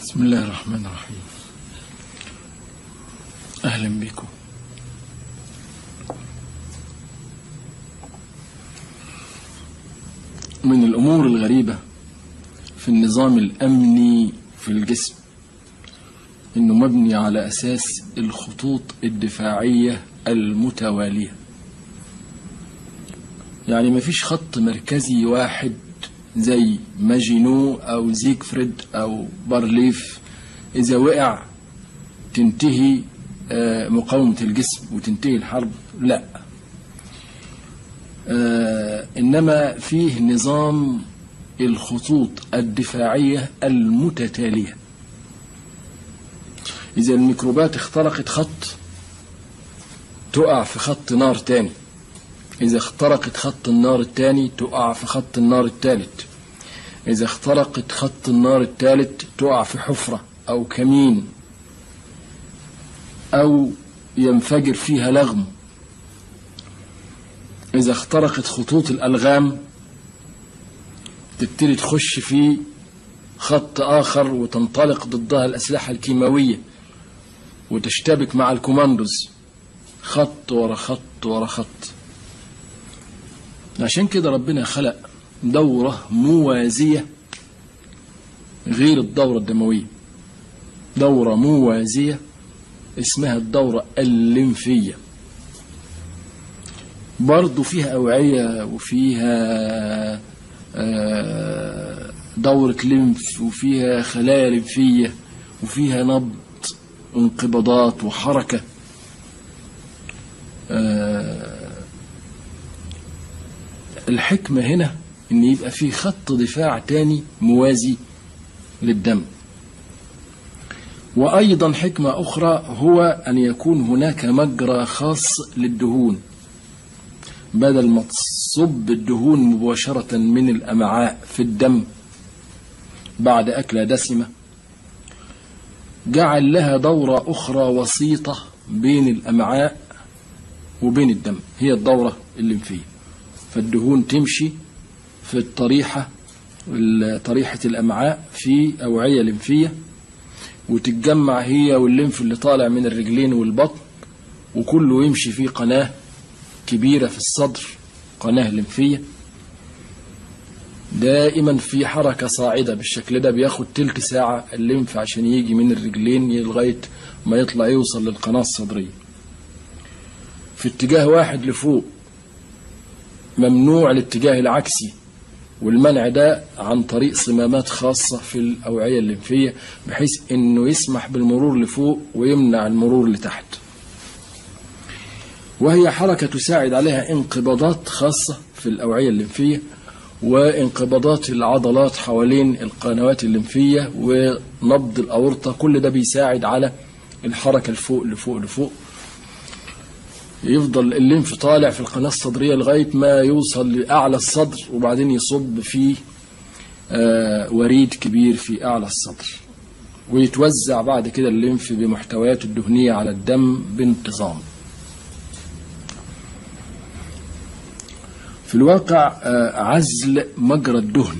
بسم الله الرحمن الرحيم أهلا بكم من الأمور الغريبة في النظام الأمني في الجسم إنه مبني على أساس الخطوط الدفاعية المتوالية يعني مفيش خط مركزي واحد زي ماجينو أو زيكفريد أو بارليف إذا وقع تنتهي آه، مقاومة الجسم وتنتهي الحرب لا آه، إنما فيه نظام الخطوط الدفاعية المتتالية إذا الميكروبات اخترقت خط تقع في خط نار تاني إذا اخترقت خط النار التاني تقع في خط النار التالت إذا اخترقت خط النار التالت تقع في حفرة أو كمين أو ينفجر فيها لغم إذا اخترقت خطوط الألغام تبتدي تخش في خط آخر وتنطلق ضدها الأسلحة الكيماوية وتشتبك مع الكوماندوز خط ورا خط ورا خط عشان كده ربنا خلق دورة موازية غير الدورة الدموية دورة موازية اسمها الدورة الليمفية برضو فيها أوعية وفيها آه، دورة ليمف وفيها خلايا ليمفية وفيها نبض انقباضات وحركة آه، الحكمة هنا ان يبقى في خط دفاع تاني موازي للدم وأيضا حكمة أخرى هو أن يكون هناك مجرى خاص للدهون بدل ما تصب الدهون مباشرة من الأمعاء في الدم بعد أكلة دسمة جعل لها دورة أخرى وسيطة بين الأمعاء وبين الدم هي الدورة الليمفية فالدهون تمشي في الطريحة طريحة الأمعاء في أوعية لمفية وتتجمع هي والليمف اللي طالع من الرجلين والبطن وكله يمشي في قناة كبيرة في الصدر قناة لمفية دائما في حركة صاعدة بالشكل ده بياخد تلت ساعة الليمف عشان يجي من الرجلين لغاية ما يطلع يوصل للقناة الصدرية في اتجاه واحد لفوق ممنوع الاتجاه العكسي والمنع ده عن طريق صمامات خاصة في الأوعية الليمفية بحيث أنه يسمح بالمرور لفوق ويمنع المرور لتحت وهي حركة تساعد عليها انقباضات خاصة في الأوعية الليمفية وانقباضات العضلات حوالين القنوات الليمفية ونبض الأورطة كل ده بيساعد على الحركة لفوق لفوق لفوق يفضل الليمف طالع في القناة الصدرية لغاية ما يوصل لأعلى الصدر وبعدين يصب في آه، وريد كبير في أعلى الصدر ويتوزع بعد كده الليمف بمحتوياته الدهنية على الدم بانتظام في الواقع آه، عزل مجرى الدهن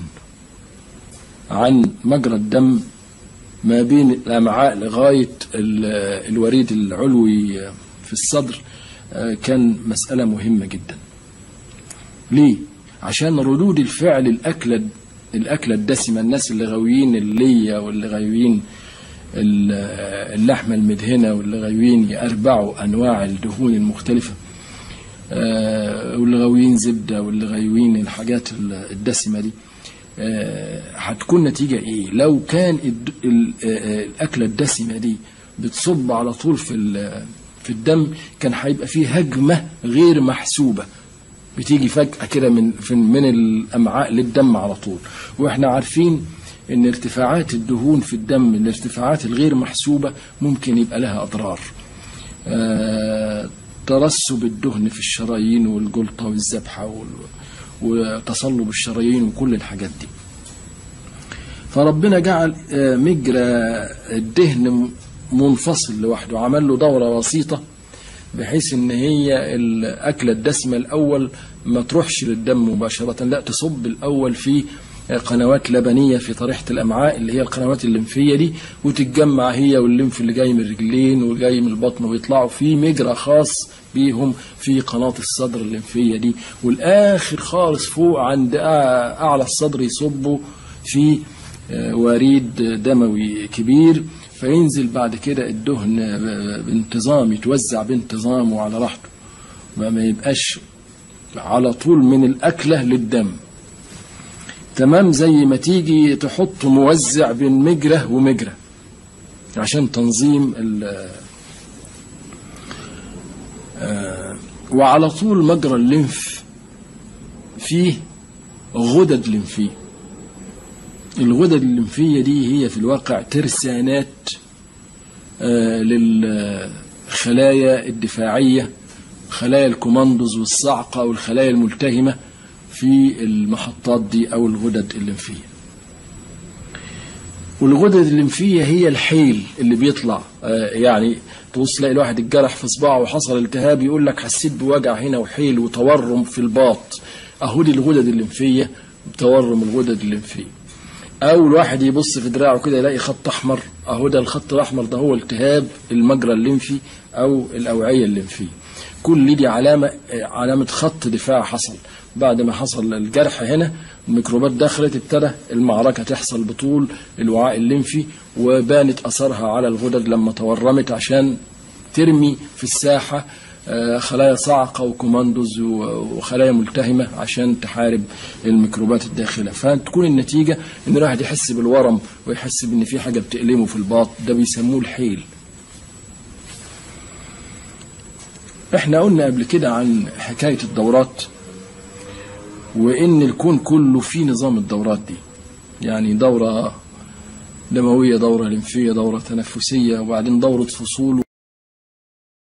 عن مجرى الدم ما بين الأمعاء لغاية ال- الوريد العلوي في الصدر آه، كان مسألة مهمة جدا ليه؟ عشان ردود الفعل الأكلة الأكلة الدسمة الناس اللي غاويين اللية واللي غاويين ال- اللحمة المدهنة واللي غاويين يأربعوا أنواع الدهون المختلفة آه، واللي غاويين زبدة واللي غاويين الحاجات الدسمة دي آه، هتكون نتيجة إيه؟ لو كان الد- ال- آه، الأكلة الدسمة دي بتصب على طول في ال- في الدم كان هيبقى فيه هجمة غير محسوبة بتيجي فجأة كده من في- من الأمعاء للدم على طول وإحنا عارفين إن ارتفاعات الدهون في الدم الارتفاعات الغير محسوبة ممكن يبقى لها أضرار آه، ترسب الدهن في الشرايين والجلطة والذبحة وال- وتصلب الشرايين وكل الحاجات دي فربنا جعل آه، مجرى الدهن منفصل لوحده عمل له دورة وسيطة بحيث ان هي الاكله الدسمه الاول ما تروحش للدم مباشره لا تصب الاول في قنوات لبنيه في طريحه الامعاء اللي هي القنوات الليمفيه دي وتتجمع هي والليمف اللي جاي من الرجلين والجاي من البطن ويطلعوا في مجرى خاص بيهم في قناه الصدر الليمفيه دي والاخر خالص فوق عند اعلى الصدر يصبوا في وريد دموي كبير فينزل بعد كده الدهن بانتظام يتوزع بانتظام وعلى راحته ما يبقاش على طول من الأكلة للدم تمام زي ما تيجي تحط موزع بين مجرى ومجرى عشان تنظيم وعلى طول مجرى الليمف فيه غدد لمفيه الغدد الليمفية دي هي في الواقع ترسانات للخلايا الدفاعية خلايا الكوماندوز والصعقة والخلايا الملتهمة في المحطات دي أو الغدد الليمفية والغدد الليمفية هي الحيل اللي بيطلع يعني تبص تلاقي الواحد اتجرح في صباعه وحصل التهاب يقول لك حسيت بوجع هنا وحيل وتورم في الباط اهو دي الغدد الليمفية تورم الغدد الليمفية او الواحد يبص في دراعه كده يلاقي خط احمر اهو ده الخط الاحمر ده هو التهاب المجرى الليمفي او الاوعيه الليمفيه كل دي علامه علامه خط دفاع حصل بعد ما حصل الجرح هنا الميكروبات دخلت ابتدى المعركه تحصل بطول الوعاء الليمفي وبانت اثرها على الغدد لما تورمت عشان ترمي في الساحه خلايا صعقة وكوماندوز وخلايا ملتهمة عشان تحارب الميكروبات الداخلة فتكون النتيجة ان الواحد يحس بالورم ويحس بان في حاجة بتألمه في الباط ده بيسموه الحيل احنا قلنا قبل كده عن حكاية الدورات وان الكون كله فيه نظام الدورات دي يعني دورة دموية دورة لمفية دورة تنفسية وبعدين دورة فصول